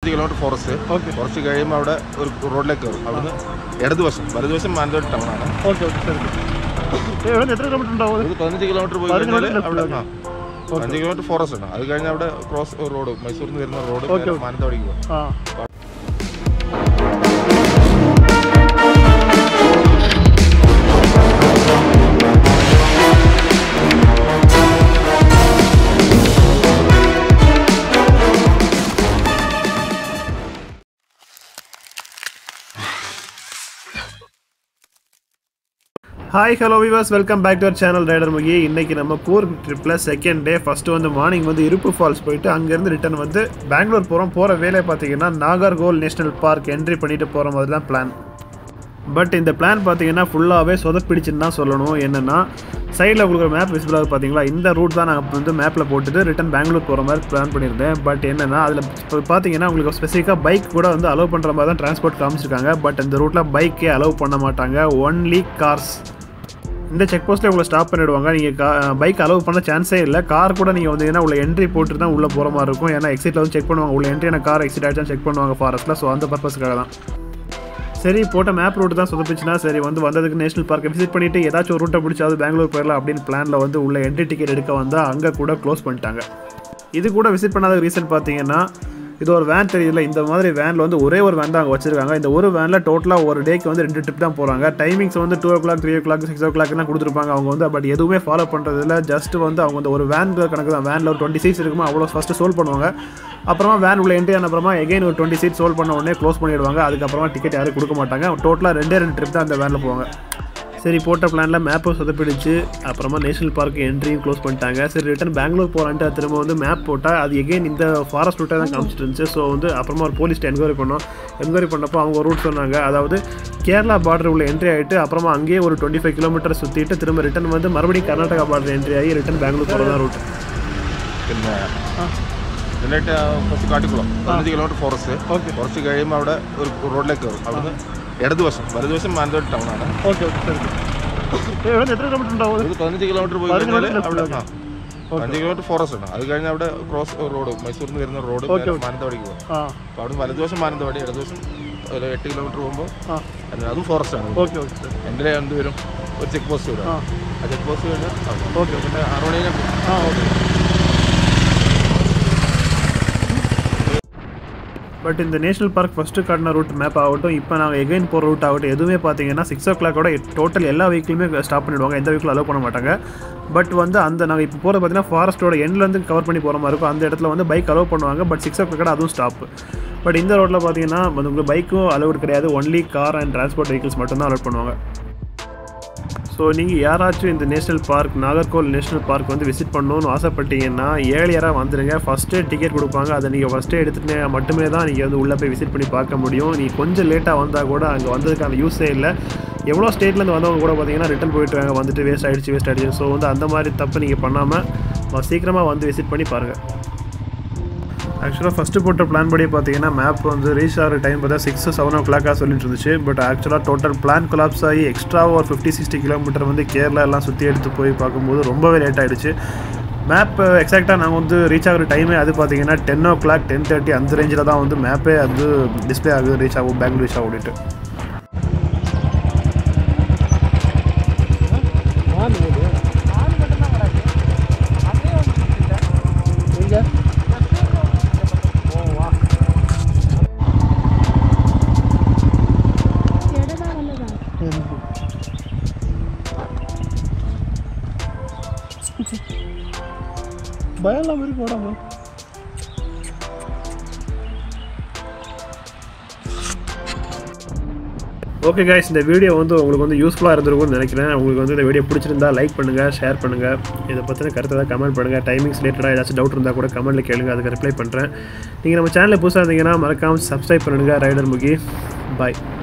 പതിനഞ്ച് kilometre forest okay കുറച്ച് കഴിയുമ്പോൾ അവിടെ ഒരു റോഡിലേക്ക് കയറും അവിടുന്ന് ഇടതുവശം വലതുവശം മാനന്തവാടി ടൗൺ ആണ് ഓക്കെ ഓക്കെ ശരി ഏ, ഇവിടെ നിന്ന് എത്ര കിലോമീറ്റർ ഉണ്ടാവും അത്? ഒരു പതിനഞ്ച് കിലോമീറ്റർ പോയി പതിനഞ്ച് കഴിഞ്ഞാൽ കിലോമീറ്റർ അവിടെ ആ പതിനഞ്ച് കിലോമീറ്റർ ഫോറസ്റ്റ് ആണ് അത് കഴിഞ്ഞ് അവിടെ ക്രോസ് റോഡ് മൈസൂരിൽ നിന്ന് വരുന്ന റോഡ് ഓക്കെ, ഓക്കെ. മാനന്തവാടിക്ക് പോകും ആ hi hello viewers welcome back to our channel rider Mugi இன்னைக்கு நம்ம கூர் ட்ரிப்பில் செகண்ட் டே ஃபஸ்ட்டு வந்து மார்னிங் வந்து இருப்பு ஃபால்ஸ் போயிட்டு அங்கேருந்து ரிட்டர்ன் வந்து பெங்களூர் போகிறோம் போகிற வேலையை பார்த்தீங்கன்னா நாகர்கோல் நேஷனல் பார்க் என்ட்ரி பண்ணிட்டு போகிற மாதிரி தான் பிளான் பட் இந்த பிளான் பார்த்தீங்கன்னா ஃபுல்லாகவே சொதப்பிடிச்சுன்னு தான் சொல்லணும் என்னென்னா சைடில் உங்களுக்கு ஒரு மேப் விசிபிளாக பார்த்தீங்களா இந்த ரூட் தான் நான் வந்து மேப்பில் போட்டுட்டு ரிட்டன் பெங்களூர் போகிற மாதிரி பிளான் பண்ணியிருந்தேன் பட் என்னென்னா அதில் இப்போ பார்த்தீங்கன்னா உங்களுக்கு ஸ்பெசிஃபிக்காக பைக் கூட வந்து அலோவ் பண்ணுற மாதிரி தான் டிரான்ஸ்போர்ட் காமிச்சிருக்காங்க பட் இந்த ரூட்டில் பைக்கே அலோவ் பண்ண மாட்டாங்க ஒன்லி கார்ஸ் இந்த செக் போஸ்ட்டில் உங்களை ஸ்டாப் பண்ணிடுவாங்க நீங்கள் கா பைக் அலோவ் பண்ண சான்ஸே இல்லை கார் கூட நீங்கள் வந்தீங்கன்னா உள்ள என்ட்ரி போட்டு தான் உள்ளே போகிற மாதிரி இருக்கும் ஏன்னா எக்ஸிட்டில் வந்து செக் பண்ணுவாங்க உள்ள என்ட்ரி கார் எக்ஸிட் ஆகிடுச்சா செக் பண்ணுவாங்க ஃபாரஸ்ட்டில் ஸோ அந்த பர்பஸ்க்காக தான் சரி போட்ட மேப் ரூட் தான் சொதப்பிச்சுன்னா சரி வந்து வந்ததுக்கு நேஷனல் பார்க்கை விசிட் பண்ணிவிட்டு ஏதாச்சும் ஒரு ரூட்டை பிடிச்சாவது பெங்களூர் போயிடலாம் அப்படின்னு பிளானில் வந்து உள்ள என்ட்ரி டிக்கெட் எடுக்க வந்தால் அங்கே கூட க்ளோஸ் பண்ணிட்டாங்க இது கூட விசிட் பண்ணாத ரீசன் பார்த்தீங்கன்னா இது ஒரு வேன் தெரியல இந்த மாதிரி வேனில் வந்து ஒரே ஒரு வேன் தான் அங்கே வச்சிருக்காங்க இந்த ஒரு வேனில் டோட்டலாக ஒரு டேக்கு வந்து ரெண்டு ட்ரிப் தான் போகிறாங்க டைமிங்ஸ் வந்து two o'clock three o'clock six ஓ கிளாக்லாம் கொடுத்துருப்பாங்க அவங்க வந்து பட் எதுவுமே ஃபாலோ பண்ணுறதில்ல ஜஸ்ட் வந்து அவங்க வந்து ஒரு வேன் கணக்கு தான் வேனில் ஒரு டுவெண்ட்டி சீட்ஸ் இருக்குமா அவ்வளோ ஃபஸ்ட்டு சோல்வ் பண்ணுவாங்க அப்புறமா வேன் உள்ள என்ட்ரி ஆன அப்புறமா எகைன் ஒரு டுவெண்ட்டி சீட் சோல்வ் பண்ண உடனே க்ளோஸ் பண்ணிடுவாங்க அதுக்கப்புறமா டிக்கெட் யாரும் கொடுக்க மாட்டாங்க டோட்டலாக ரெண்டே ரெண்டு ட்ரிப் தான் அந்த வேனில் போவாங்க சரி போட்ட பிளானில் மேப்பும் சொதப்பிடுச்சு அப்புறமா நேஷனல் பார்க் என்ட்ரியும் க்ளோஸ் பண்ணிட்டாங்க சரி ரிட்டன் பெங்களூர் போகிறான்ட்டு திரும்ப வந்து மேப் போட்டால் அது எகெயின் இந்த ஃபாரஸ்ட் ரூட்டாக தான் காமிச்சிட்டு இருந்துச்சு ஸோ வந்து அப்புறமா ஒரு போலீஸ்ட்டு என்கொயரி பண்ணோம் என்கொயரி பண்ணப்போ அவங்க ரூட் சொன்னாங்க அதாவது கேரளா பார்டர் உள்ள என்ட்ரி ஆகிட்டு அப்புறமா அங்கேயே ஒரு டுவெண்ட்டி ஃபைவ் கிலோமீட்டர் சுற்றிட்டு திரும்ப ரிட்டன் வந்து மறுபடியும் கர்நாடகா பார்டர் என்ட்ரி ஆகி ரிட்டன் பெங்களூர் போகிறதா ரூட் പിന്നെ എന്നിട്ട് കുറച്ച് കാട്ടിക്കുളം പതിനഞ്ച് കിലോമീറ്റർ ഫോറസ്റ്റ് ഓക്കെ കുറച്ച് കഴിയുമ്പോൾ അവിടെ ഒരു റോഡിലേക്ക് കയറും അവിടുന്ന് ഇടതുവശം വലതുവശം മാനന്തവാടി ടൗൺ ആണ് ഓക്കെ ഓക്കെ ശരി ഇവിടെ നിന്ന് എത്ര കിലോമീറ്റർ ഉണ്ടാവും ഒരു പതിനഞ്ച് കിലോമീറ്റർ പോയി പതിനഞ്ച് കഴിഞ്ഞാൽ കിലോമീറ്റർ അവിടെ ആ പതിനഞ്ച് കിലോമീറ്റർ ഫോറസ്റ്റ് ആണ് അത് കഴിഞ്ഞ് അവിടെ ക്രോസ് റോഡ് മൈസൂരിൽ നിന്ന് വരുന്ന റോഡ് ഓക്കെ, ഓക്കെ. മാനന്തവാടിക്ക് പോകും ആ അപ്പോൾ അവിടെ വലതുവശം മാനന്തവാടി ഇടതുവശം ഒരു എട്ട് കിലോമീറ്റർ പോകുമ്പോൾ ആ അതും ഫോറസ്റ്റ് ആണ് ഓക്കെ ഓക്കെ ശരി എൻ്റെ എന്ത് വരും ഒരു ചെക്ക് പോസ്റ്റ് വരും ആ ആ ചെക്ക് പോസ്റ്റ് കഴിഞ്ഞാൽ ഓക്കെ ഓക്കെ പിന്നെ ആറ് മണി കഴിഞ്ഞാൽ ആ ഓക്കെ பட் இந்த நேஷனல் பார்க் ஃபஸ்ட்டு காட்டின ரூட் மேப் ஆகட்டும் இப்போ நாங்கள் எகைன் போகிற ரூட் ஆகட்டும் எதுவுமே பார்த்தீங்கன்னா சிக்ஸ் ஓ கிளாக்கோட டோட்டல் எல்லா வெஹிக்கிளுமே ஸ்டாப் பண்ணிடுவாங்க எந்த வெஹிக்கிள் அலோவ் பண்ண மாட்டாங்க பட் வந்து அந்த நாங்கள் இப்போ போகிறது பார்த்தீங்கன்னா ஃபாரஸ்ட்டோட எண்ட்லேருந்து கவர் பண்ணி போகிற மாதிரி இருக்கும் அந்த இடத்துல வந்து பைக் அலோவ் பண்ணுவாங்க பட் சிக்ஸ் ஓ கிளாக்கோட அதுவும் ஸ்டாப் பட் இந்த ரோட்டில் பார்த்தீங்கன்னா வந்து உங்களுக்கு பைக்கும் அலோவுட் கிடையாது only car and transport vehicles மட்டும்தான் அலோவ் பண்ணுவாங்க ஸோ நீங்கள் யாராச்சும் இந்த national park Nagercoil national park வந்து விசிட் பண்ணணும்னு ஆசைப்பட்டீங்கன்னா ஏழியராக வந்துடுங்க ஃபஸ்ட்டே டிக்கெட் கொடுப்பாங்க அதை நீங்கள் ஃபஸ்ட்டே எடுத்துகிட்டு மட்டுமே தான் நீங்கள் வந்து உள்ளே போய் விசிட் பண்ணி பார்க்க முடியும் நீ கொஞ்சம் லேட்டாக வந்தால் கூட அங்கே வந்ததுக்கான யூஸே இல்லை எவ்வளோ ஸ்டேட்லேருந்து வந்தவங்க கூட பார்த்தீங்கன்னா ரிட்டன் போயிட்டுருக்காங்க வந்துட்டு வேஸ்ட் ஆகிடுச்சு வேஸ்ட் ஆகிடுச்சு ஸோ வந்து அந்த மாதிரி தப்பு நீங்கள் பண்ணாமல் சீக்கிரமாக வந்து விசிட் பண்ணி பாருங்கள் ஆக்சுவலாக ஃபஸ்ட்டு போட்ட பிளான் படி பார்த்தீங்கன்னா மேப் வந்து ரீச் ஆகிற டைம் பார்த்தா சிக்ஸ் செவன் ஓ கிளாக்காக சொல்லிட்டு இருந்துச்சு பட் ஆக்சுவலாக டோட்டல் பிளான் கொலாப்ஸ் ஆகி எக்ஸ்ட்ரா ஒரு ஃபிஃப்டி சிக்ஸ்டி கிலோமீட்டர் வந்து கேரளா எல்லாம் சுற்றி எடுத்து போய் பார்க்கும்போது ரொம்பவே லேட் ஆகிடுச்சு மேப் எக்ஸாக்டாக நாங்கள் வந்து ரீச் ஆகிற டைமே அது பார்த்தீங்கன்னா ten o'clock ten thirty அந்த ரேஞ்சில் தான் வந்து மேப்பே அது டிஸ்பிளே ஆகுது ரீச் ஆகும் பெங்களூர் ரீச் ஆகும் அப்படின்ட்டு எடதா வல்லதா பயம்லாம் இருக்கு உடம்பு ஓகே கைஸ் இந்த வீடியோ வந்து உங்களுக்கு வந்து யூஸ்ஃபுல்லாக இருந்திருக்கும்னு நினைக்கிறேன் உங்களுக்கு வந்து இந்த வீடியோ பிடிச்சிருந்தா லைக் பண்ணுங்கள் ஷேர் பண்ணுங்கள் இதை பற்றின கருத்தை தான் கமெண்ட் பண்ணுங்கள் டைமிங்ஸ் ரிலேட்டடாக ஏதாச்சும் டவுட் இருந்தால் கூட கமெண்ட்டில் கேளுங்க அதுக்கு ரிப்ளை பண்ணுறேன் நீங்கள் நம்ம சேனலில் புதுசாக இருந்தீங்கன்னா மறக்காமல் சப்ஸ்கிரைப் பண்ணுங்கள் ரைடர் முகி பாய்